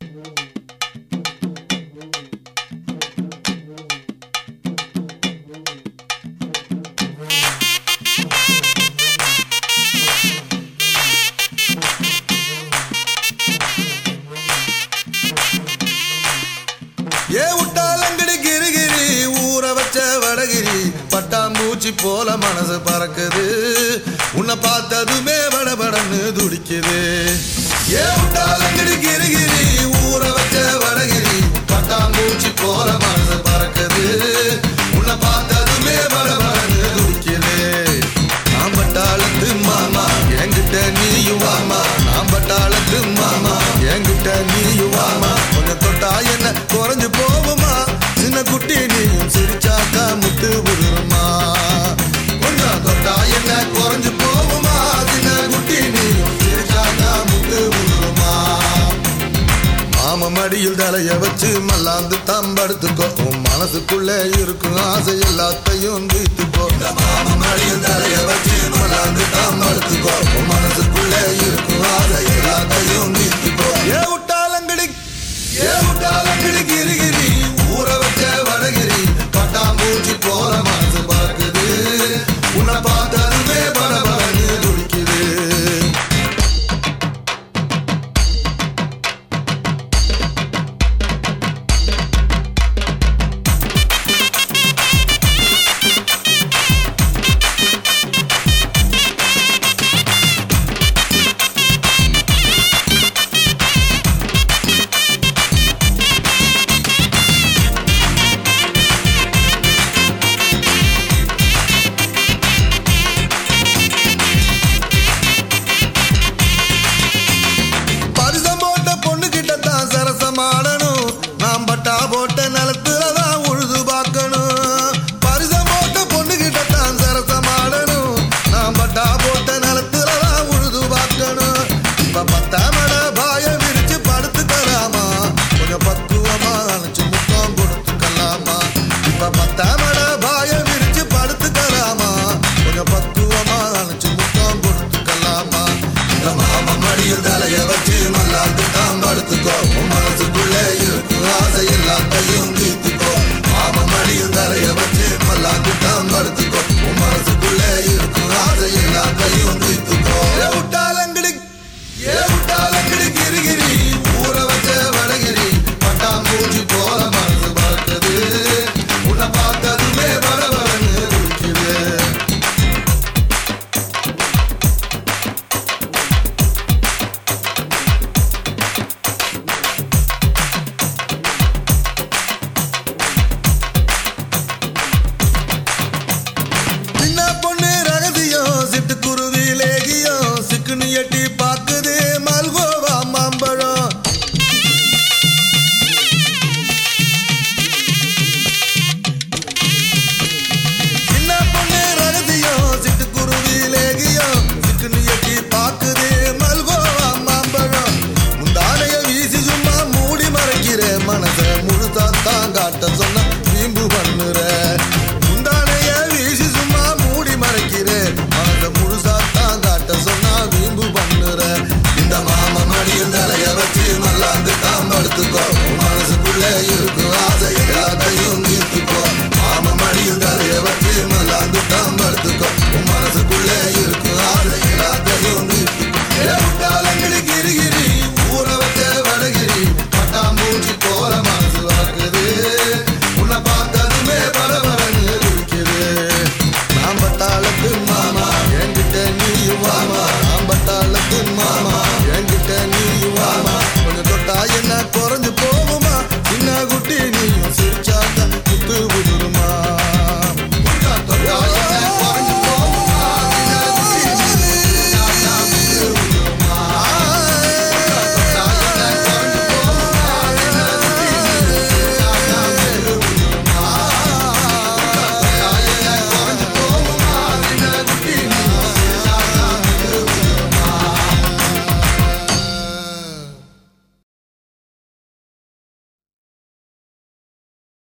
ஏ விட்டாலங்கடி Gregory ஊற வச்ச வடகிரி பட்டாம்பூச்சி போல மனசு பறக்குது உன்னை பார்த்ததுமே வடபடன்னு துடிக்குது ஏ விட்டாலங்கடி கிரிகிரி ஊற வச்ச வடகிரி பட்டாம்பூச்சி போல மனசு பறக்குது உன்னை பார்த்ததுமே வடபடன்னு துடிக்குது நான் பட்டாளத்து மாமா என்கிட்ட நீயும் வாமா நான் பட்டாளத்து மாமா என்கிட்ட நீயும் வாமா கொஞ்சம் தொட்டா என்ன குறைஞ்சு போகுமா சின்ன குட்டி நீயும் சிரிச்சாக்கா முட்டு விடுறமா கொஞ்சம் தொட்டா என்ன குறைஞ்சு போகுமா சின்ன குட்டி நீயும் சிரிச்சாக்கா முட்டு விடுறமா மாம மடியில் தலைய வச்சு மல்லாந்து தம்படுத்துக்கோ உன் மனசுக்குள்ளே இருக்கும் ஆசை எல்லாத்தையும் தீர்த்துக்கோ மாம மடியில் தலைய வச்சு மல்லாந்து தம்படுத்துக்கோ உன் மனசுக்குள்ளே இருக்கும் ஆசை எல்லாத்தையும் தீர்த்துக்கோ ஏ விட்டாலங்கடி ஏ விட்டாலங்கடி கிரிகிரி ஊற வச்ச வடகிரி பட்டாம்பூச்சி போல மனசு பார்க்குது உன்னை பார்த்ததுமே படபடன்னு துடிக்குது பரிசம் போட்ட பொண்ணு கிட்ட தான் சரசமாடணும் நாம் பட்டா போட்ட நிலத்துல தான் உழுது பார்க்கணும் பரிசம் போட்ட பொண்ணு கிட்ட தான் சரசமாடணும் நாம் பட்டா போட்ட நிலத்துல தான் உழுது பார்க்கணும் இப்ப பத்தாமட பாய விரிச்சு படுத்துக்கலாமா கொஞ்சம் பக்குவமா அணைச்சு முத்தம் கொடுத்துக்கலாமா இப்ப பத்தாமட பாய விரிச்சு படுத்துக்கலாமா கொஞ்சம் பக்குவமா அணைச்சு முத்தம் கொடுத்துக்கலாமா இந்த மாமா மடியில் தலைய வச்சு மல்லாந்து தான் படுத்துக்கோ உன் மனசுக்குள்ளே இருக்கும் ஆசை எல்லாத்தையும் தீர்த்துக்கோ மாமா மடியில் தலைய வச்சு மல்லாந்து தான் படுத்துக்கோ உன் மனசுக்குள்ளே இருக்கும் ஆசை எல்லாத்தையும் தீர்த்துக்கோ ஏ விட்டாலங்கடி ஏ விட்டாலங்கடி கிரிகிரி ஊற வச்ச வடகிரி பட்டாம்பூச்சி போல மனசு பறக்குது உன்னை பார்த்ததுமே படபடன்னு குடிக்குது சின்ன பொண்ணு ரகசியம் சிட்டுக்குருவி லேகியம் சிக்குனு எட்டி பாக்குது மல்கோவா மாம்பழம் சின்ன பொண்ணு ரகசியம் சிட்டுக்குருவி லேகியம் சிக்குனு எட்டி பாக்குது மல்கோவா மாம்பழம் முந்தானைய வீசி சும்மா மூடி மறைக்கிற மனச முழுசா தான் காட்ட சொன்ன வீம்பு பண்ணுற முந்தானைய வீசி சும்மா மூடி மறைக்கிற மனச முழுசா தான் காட்ட சொன்னா வீம்பு பண்ணுற இந்த மாம மடியில் தலைய வச்சு மல்லாந்து தான் படுத்துக்கோ உன் மனசுக்குள்ள இருக்கும் ஆசை எல்லாத்தையும் தீர்த்துக்கோ மாம மடியில் தலைய வச்சு மல்லாந்து தான் படுத்துக்கோ உன் மனசுக்குள்ள இருக்கும் ஆசை எல்லாத்தையும் தீர்த்துக்கோ ஏ விட்டாலங்கடி கிரிகிரி ஊற வச்ச வடகிரி பட்டாம்பூச்சி போல மனசு வளர்க்குது உன்னை பார்த்ததுமே பரபரன்னு குடிக்குது நாம் பட்டாளத்து மாமா என்கிட்ட நீயும் வாமா நாம் பட்டாளத்து மாமா